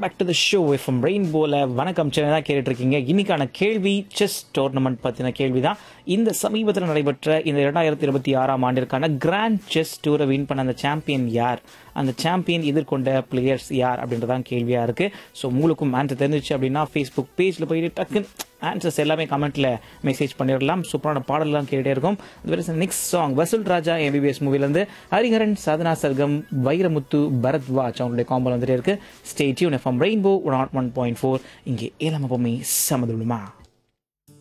back to the show FM ரெயின்போல வணக்கம் சென்னை தான் கேட்டுட்டு இருக்கீங்க இன்னைக்கான கேள்வி செஸ் டோர்னமெண்ட் பற்றின கேள்வி தான் இந்த சமீபத்தில் நடைபெற்ற இந்த இரண்டாயிரத்தி இருபத்தி ஆறாம் ஆண்டிற்கான கிராண்ட் செஸ் டூரை வின் பண்ண அந்த சாம்பியன் யார் அந்த சாம்பியன் எதிர்கொண்ட பிளேயர்ஸ் யார் அப்படின்றதான் கேள்வியாக இருக்கு ஸோ உங்களுக்கும் ஆன்சர் தெரிஞ்சிச்சு அப்படின்னா ஃபேஸ்புக் பேஜில் போயிட்டு டக்குன்னு ஆன்சர்ஸ் எல்லாமே கமெண்ட்ல மெசேஜ் பண்ணிடலாம் சூப்பரான பாடலாம் கேட்டுட்டே இருக்கும் next song Vasool Raja MBBS மூவிலேருந்து ஹரிஹரன் சாதனா சர்க்கம் வைரமுத்து பரத்வாஜ் அவங்களுடைய காம்பல் வந்துட்டே இருக்கு stay tune FM rainbow one one point four இங்கே ஏழாம் எப்பவுமே சமதுமா